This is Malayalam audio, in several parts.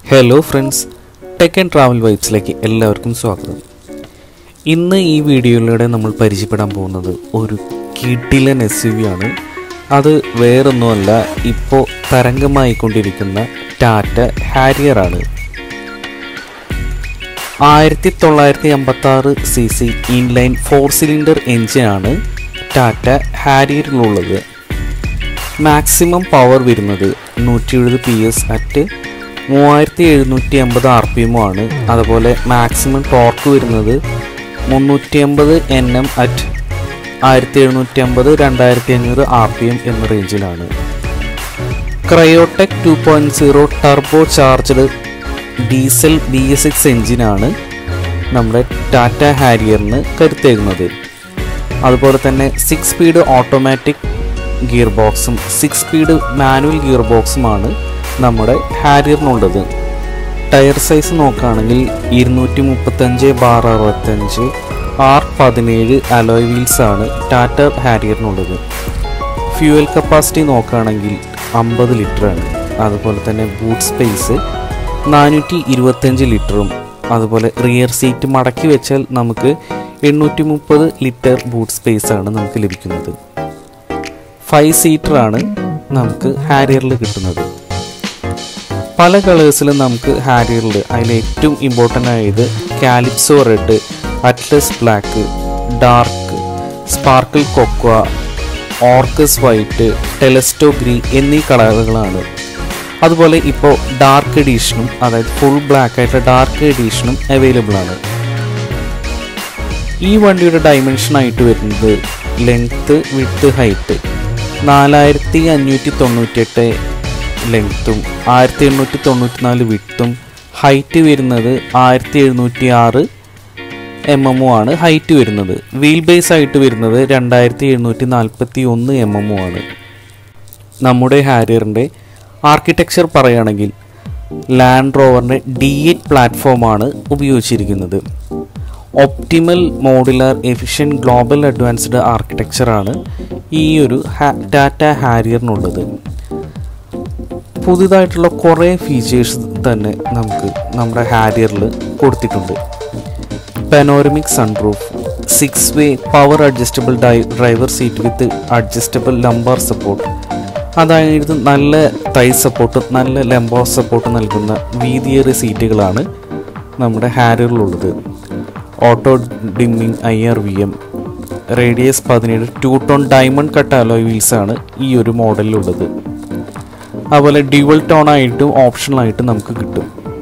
Hello friends tech and travel വൈബ്സിലേക്ക് എല്ലാവർക്കും സ്വാഗതം ഇന്ന് ഈ വീഡിയോയിലൂടെ നമ്മൾ പരിചയപ്പെടാൻ പോകുന്നത് ഒരു കിഡിലൻ എസ് യു വി ആണ് അത് വേറൊന്നുമല്ല ഇപ്പോൾ തരംഗമായിക്കൊണ്ടിരിക്കുന്ന ടാറ്റ ഹാരിയർ ആണ് ആയിരത്തി തൊള്ളായിരത്തി അമ്പത്തി ആറ് C C inline four cylinder എഞ്ചിനാണ് ടാറ്റ ഹാരിയറിലുള്ളത് മാക്സിമം പവർ വരുന്നത് നൂറ്റി എഴുപത് പി എസ് അറ്റ് മൂവായിരത്തി എഴുന്നൂറ്റി അമ്പത് ആർ പി എമ്മും ആണ് അതുപോലെ മാക്സിമം ടോർക്ക് വരുന്നത് മുന്നൂറ്റി അമ്പത് എൻ എം അറ്റ് ആയിരത്തി എഴുന്നൂറ്റി അമ്പത് രണ്ടായിരത്തി അഞ്ഞൂറ് ആർ പി എം എന്ന റേഞ്ചിലാണ് Kryotec two point zero turbo charged diesel B S six എഞ്ചിനാണ് നമ്മുടെ ടാറ്റ ഹാരിയറിന് കരുത്തേകുന്നത് അതുപോലെ തന്നെ സിക്സ് സ്പീഡ് ഓട്ടോമാറ്റിക് ഗിയർ ബോക്സും സിക്സ് സ്പീഡ് മാനുവൽ ഗിയർ ബോക്സുമാണ് നമ്മുടെ ഹാരിയറിനുള്ളത് ടയർ സൈസ് നോക്കുകയാണെങ്കിൽ ഇരുന്നൂറ്റി മുപ്പത്തഞ്ച് ബാർ അറുപത്തഞ്ച് ആർ പതിനേഴ് അലോയ് വീൽസ് ആണ് ടാറ്റ ഹാരിയറിനുള്ളത് ഫ്യൂവൽ കപ്പാസിറ്റി നോക്കുകയാണെങ്കിൽ അമ്പത് ലിറ്ററാണ് അതുപോലെ തന്നെ ബൂട്ട് സ്പേസ് നാനൂറ്റി ഇരുപത്തഞ്ച് ലിറ്ററും അതുപോലെ റിയർ സീറ്റ് മടക്കി വെച്ചാൽ നമുക്ക് എണ്ണൂറ്റി മുപ്പത് ലിറ്റർ ബൂട്ട് സ്പേസ് ആണ് നമുക്ക് ലഭിക്കുന്നത് ഫൈവ് സീറ്ററാണ് നമുക്ക് ഹാരിയറിൽ കിട്ടുന്നത് പല കളേഴ്സിലും നമുക്ക് ഹാരിയറിൽ അതിൽ ഏറ്റവും ഇമ്പോർട്ടൻ്റ് ആയത് Calypso red Atlas black dark sparkle cocoa Orcus white Telesto green എന്നീ കളറുകളാണ് അതുപോലെ ഇപ്പോൾ ഡാർക്ക് എഡീഷനും അതായത് ഫുൾ ബ്ലാക്ക് ആയിട്ടുള്ള ഡാർക്ക് എഡീഷനും അവൈലബിൾ ആണ് ഈ വണ്ടിയുടെ ഡയമെൻഷൻ ആയിട്ട് വരുന്നത് ലെങ്ത്ത് വിത്ത് ഹൈറ്റ് നാലായിരത്തി അഞ്ഞൂറ്റി തൊണ്ണൂറ്റിയെട്ട് ലെങ്ത്തും ആയിരത്തി എണ്ണൂറ്റി തൊണ്ണൂറ്റി നാല് വിട്ടും ഹൈറ്റ് വരുന്നത് ആയിരത്തി എഴുന്നൂറ്റി ആറ് എം എമ്മും ആണ് ഹൈറ്റ് വരുന്നത് വീൽ ബേസ് ആയിട്ട് വരുന്നത് രണ്ടായിരത്തി എഴുന്നൂറ്റി നാൽപ്പത്തി ഒന്ന് എം എമ്മും ആണ് നമ്മുടെ ഹാരിയറിൻ്റെ ആർക്കിടെക്ചർ പറയുകയാണെങ്കിൽ ലാൻഡ് റോവറിൻ്റെ ഡി എയ്റ്റ് പ്ലാറ്റ്ഫോമാണ് ഉപയോഗിച്ചിരിക്കുന്നത് optimal modular efficient global advanced ആർക്കിടെക്ചറാണ് ഈ ഒരു ടാറ്റ ഹാരിയറിനുള്ളത് പുതിയതായിട്ടുള്ള കുറേ ഫീച്ചേഴ്സ് തന്നെ നമുക്ക് നമ്മുടെ ഹാരിയറിൽ കൊടുത്തിട്ടുണ്ട് panoramic sunroof six way power adjustable driver seat with adjustable lumbar support അതായത് നല്ല തൈ സപ്പോർട്ട് നല്ല ലംബാർ സപ്പോർട്ട് നൽകുന്ന വീതിയേറിയ സീറ്റുകളാണ് നമ്മുടെ ഹാരിയറിലുള്ളത് auto dimming I R V M radius പതിനേഴ് two tone diamond cut alloy wheels ആണ് ഈ ഒരു മോഡലിലുള്ളത് അതുപോലെ ഡ്യുവൽ ടോൺ ആയിട്ടും ഓപ്ഷണലായിട്ട് നമുക്ക് കിട്ടും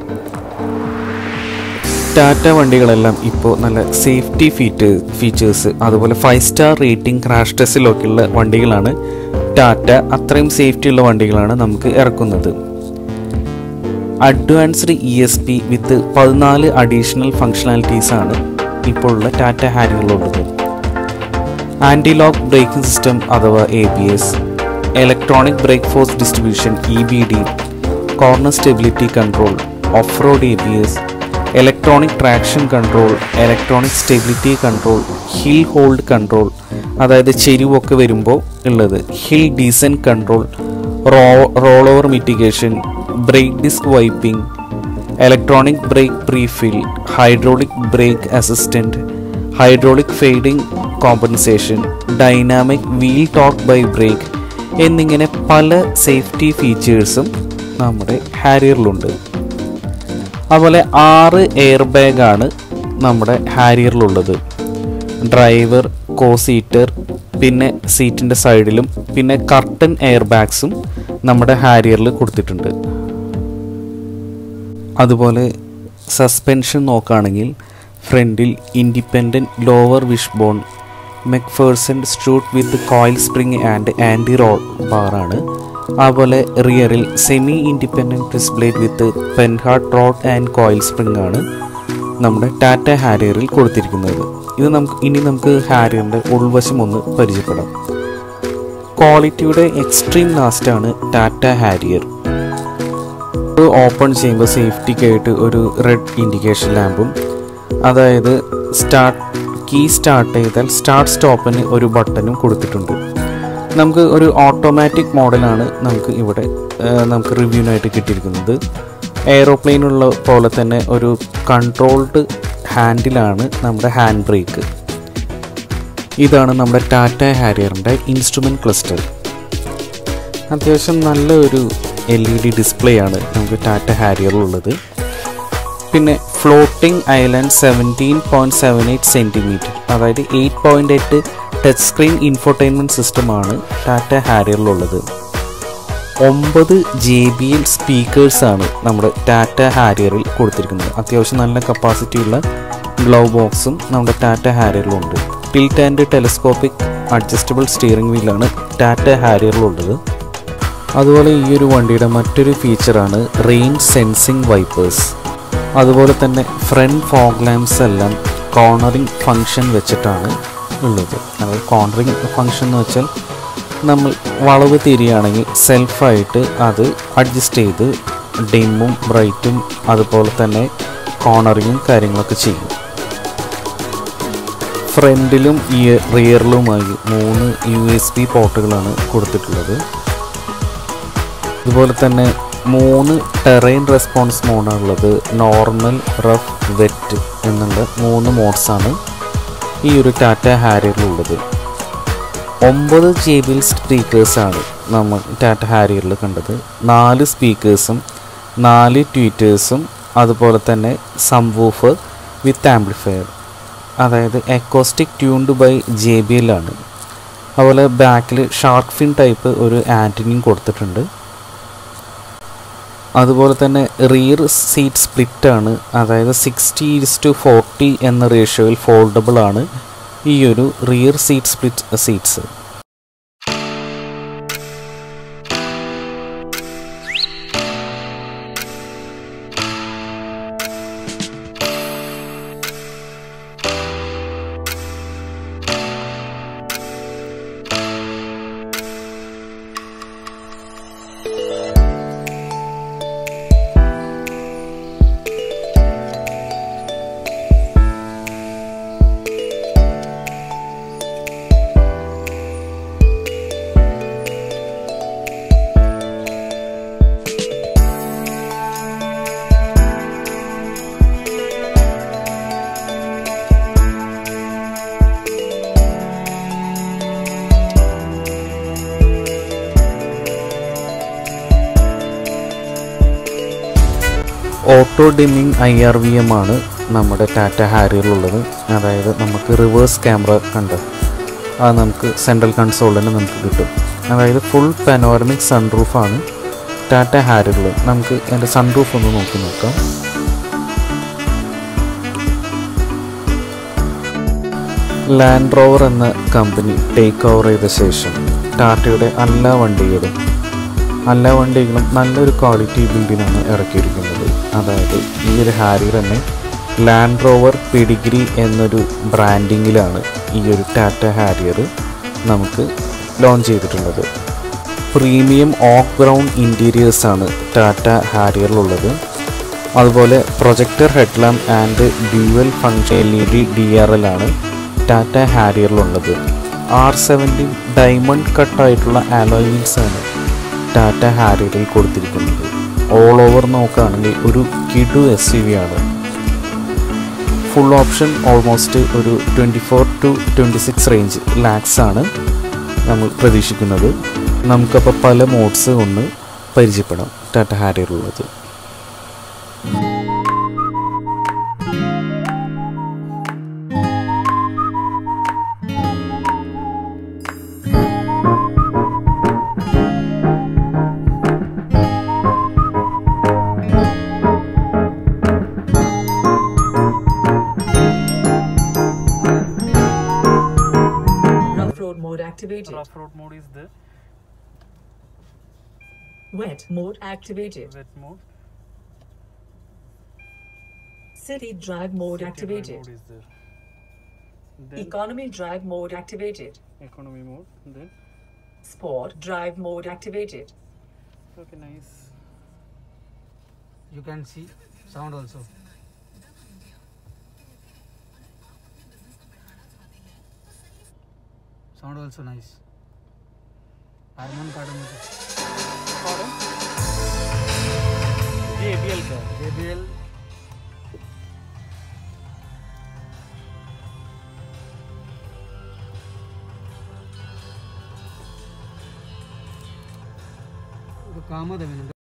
ടാറ്റ വണ്ടികളെല്ലാം ഇപ്പോൾ നല്ല സേഫ്റ്റി ഫീറ്റ് ഫീച്ചേഴ്സ് അതുപോലെ ഫൈവ് സ്റ്റാർ റേറ്റിംഗ് ക്രാഷ് ടെസ്റ്റിലൊക്കെയുള്ള വണ്ടികളാണ് ടാറ്റ അത്രയും സേഫ്റ്റി ഉള്ള വണ്ടികളാണ് നമുക്ക് ഇറക്കുന്നത് advanced E S P with പതിനാല് അഡീഷണൽ ഫങ്ഷണാലിറ്റീസ് ആണ് ഇപ്പോൾ ഉള്ള ടാറ്റ ഹാരിയറിലുള്ളത് ആൻറ്റി ലോക്ക് ബ്രേക്കിംഗ് സിസ്റ്റം അഥവാ A B S electronic brake force distribution E B D corner stability control off road A B S electronic traction control electronic stability control hill hold control അതായത് ചെരിവൊക്കെ വരുമ്പോൾ ഉള്ളത് hill descent control ro roll over mitigation brake disc wiping electronic brake prefill hydraulic brake assistant hydraulic fading compensation dynamic wheel torque by brake എന്നിങ്ങനെ പല സേഫ്റ്റി ഫീച്ചേഴ്സും നമ്മുടെ ഹാരിയറിലുണ്ട് അതുപോലെ ആറ് എയർ ബാഗാണ് നമ്മുടെ ഹാരിയറിലുള്ളത് ഡ്രൈവർ കോ സീറ്റർ പിന്നെ സീറ്റിൻ്റെ സൈഡിലും പിന്നെ കർട്ടൻ എയർ ബാഗ്സും നമ്മുടെ ഹാരിയറിൽ കൊടുത്തിട്ടുണ്ട് അതുപോലെ സസ്പെൻഷൻ നോക്കുകയാണെങ്കിൽ ഫ്രണ്ടിൽ independent lower wish bone McPherson strut with coil spring and anti roll ബാറാണ് അതുപോലെ റിയറിൽ സെമി ഇൻഡിപെൻഡൻറ്റ് പ്രിസ് blade with Panhard rod and coil spring ആണ് നമ്മുടെ ടാറ്റ ഹാരിയറിൽ കൊടുത്തിരിക്കുന്നത് ഇത് നമുക്ക് ഇനി നമുക്ക് ഹാരിയറിൻ്റെ ഉൾവശം ഒന്ന് പരിചയപ്പെടാം ക്വാളിറ്റിയുടെ എക്സ്ട്രീം ലാസ്റ്റാണ് ടാറ്റ ഹാരിയർ ഓപ്പൺ ചെയ്യുമ്പോൾ സേഫ്റ്റിക്കായിട്ട് ഒരു റെഡ് ഇൻഡിക്കേഷൻ ലാമ്പും അതായത് സ്റ്റാർട്ട് കീ സ്റ്റാർട്ട് ചെയ്താൽ സ്റ്റാർട്ട് സ്റ്റോപ്പിന് ഒരു ബട്ടണും കൊടുത്തിട്ടുണ്ട് നമുക്ക് ഒരു ഓട്ടോമാറ്റിക് മോഡലാണ് നമുക്ക് ഇവിടെ നമുക്ക് റിവ്യൂവിനായിട്ട് കിട്ടിയിരിക്കുന്നത് എയ്റോപ്ലെയിനുള്ള പോലെ തന്നെ ഒരു കൺട്രോൾഡ് ഹാൻഡിലാണ് നമ്മുടെ ഹാൻഡ് ബ്രേക്ക് ഇതാണ് നമ്മുടെ ടാറ്റ ഹാരിയറിൻ്റെ ഇൻസ്ട്രുമെൻറ്റ് ക്ലസ്റ്റർ അത്യാവശ്യം നല്ല ഒരു എൽ ഇ ഡി ഡിസ്പ്ലേ ആണ് നമുക്ക് ടാറ്റ ഹാരിയറിലുള്ളത് പിന്നെ floating island seventeen point seven eight centimetre അതായത് eight point eight touch screen infotainment സിസ്റ്റമാണ് ടാറ്റ ഹാരിയറിലുള്ളത് ഒമ്പത് ജെ ബി എൽ സ്പീക്കേഴ്സാണ് നമ്മുടെ ടാറ്റ ഹാരിയറിൽ കൊടുത്തിരിക്കുന്നത് അത്യാവശ്യം നല്ല കപ്പാസിറ്റിയുള്ള ഗ്ലൗ ബോക്സും നമ്മുടെ ടാറ്റ ഹാരിയറിലുണ്ട് tilt and telescopic adjustable steering വീലാണ് ടാറ്റ ഹാരിയറിലുള്ളത് അതുപോലെ ഈ ഒരു വണ്ടിയുടെ മറ്റൊരു ഫീച്ചറാണ് റെയിൻ സെൻസിങ് വൈപ്പേഴ്സ് അതുപോലെ തന്നെ ഫ്രണ്ട് ഫോഗ് ലാംപ്സ് എല്ലാം കോർണറിങ് ഫങ്ഷൻ വെച്ചിട്ടാണ് ഉള്ളത് അതായത് കോർണറിങ് ഫങ്ഷൻ എന്ന് വെച്ചാൽ നമ്മൾ വളവ് തിരിയുകയാണെങ്കിൽ സെൽഫായിട്ട് അത് അഡ്ജസ്റ്റ് ചെയ്ത് ഡിമ്മും ബ്രൈറ്റും അതുപോലെ തന്നെ കോർണറിങ്ങും കാര്യങ്ങളൊക്കെ ചെയ്യും ഫ്രണ്ടിലും ഈ റിയറിലുമായി മൂന്ന് യു എസ് ബി പോർട്ടുകളാണ് കൊടുത്തിട്ടുള്ളത് അതുപോലെ തന്നെ മൂന്ന് ടെറൈൻ റെസ്പോൺസ് മോഡാണുള്ളത് നോർമൽ റഫ് വെറ്റ് എന്നുള്ള മൂന്ന് മോഡ്സാണ് ഈ ഒരു ടാറ്റ ഹാരിയറിലുള്ളത് ഒമ്പത് ജെ ബി എൽ സ്പീക്കേഴ്സാണ് നമ്മൾ ടാറ്റ ഹാരിയറിൽ കണ്ടത് നാല് സ്പീക്കേഴ്സും നാല് ട്വീറ്റേഴ്സും അതുപോലെ തന്നെ സംവൂഫർ വിത്ത് ആംപ്ലിഫയർ അതായത് acoustic tuned by J B L ആണ് അതുപോലെ ബാക്കിൽ ഷാർക്ക് ഫിൻ ടൈപ്പ് ഒരു ആൻറ്റിനിയും കൊടുത്തിട്ടുണ്ട് അതുപോലെ തന്നെ റിയർ സീറ്റ് സ്പ്ലിറ്റ് ആണ് അതായത് സിക്സ്റ്റി ഈസ് ടു ഫോർട്ടി എന്ന റേഷ്യോയിൽ ഫോൾഡബിൾ ആണ് ഈ ഒരു rear seat split seats auto dimming I R V M ആണ് നമ്മുടെ ടാറ്റ ഹാരിയറിലുള്ളത് അതായത് നമുക്ക് റിവേഴ്സ് ക്യാമറ കണ്ട് അത് നമുക്ക് സെൻട്രൽ കൺസോളിൽ തന്നെ നമുക്ക് കിട്ടും അതായത് ഫുൾ പനോറമിക് സൺറൂഫാണ് ടാറ്റ ഹാരിയറിൽ നമുക്ക് എൻ്റെ സൺറൂഫ് ഒന്ന് നോക്കി നോക്കാം ലാൻഡ് റോവർ എന്ന കമ്പനി ടേക്ക് ഓവർ ചെയ്ത ശേഷം ടാറ്റയുടെ എല്ലാ വണ്ടികളും എല്ലാ വണ്ടികളും നല്ലൊരു ക്വാളിറ്റി ബിൽഡിനാണ് ഇറക്കിയിരിക്കുന്നത് അതായത് ഈ ഒരു ഹാരി തന്നെ ലാൻഡ് റോവർ പിഡിഗ്രി എന്നൊരു ബ്രാൻഡിങ്ങിലാണ് ഈ ഒരു ടാറ്റ ഹാരിയർ നമുക്ക് ലോഞ്ച് ചെയ്തിട്ടുള്ളത് പ്രീമിയം ഓഫ് ഗ്രൗണ്ട് ഇൻറ്റീരിയേഴ്സാണ് ടാറ്റ ഹാരിയറിലുള്ളത് അതുപോലെ projector headlamp and dual function L E D D R L ആണ് ടാറ്റ ഹാരിയറിലുള്ളത് ആർ സെവൻറ്റീൻ ഡയമണ്ട് കട്ടായിട്ടുള്ള ആലോയ് വീൽസ് ആണ് ടാറ്റ ഹാരിയറിൽ കൊടുത്തിരിക്കുന്നത് ഓൾ ഓവർ നോക്കുകയാണെങ്കിൽ ഒരു കിഡു എസ് യു വി ആണ് ഫുൾ ഓപ്ഷൻ ഓൾമോസ്റ്റ് ഒരു twenty four to twenty six range lakhs ആണ് നമ്മൾ പ്രതീക്ഷിക്കുന്നത് നമുക്കപ്പോൾ പല മോഡ്സ് ഒന്ന് പരിചയപ്പെടാം Tata ഹാരിയറിലുള്ളത് Rough road mode activated. rough road mode is there Wet mode activated. wet mode City drive mode city drive activated. mode is there then Economy drive mode activated. economy mode then Sport drive mode activated. okay nice you can see sound also sound also nice harmon card ये JBL का है JBL ഇത് കാമധേവനുണ്ട്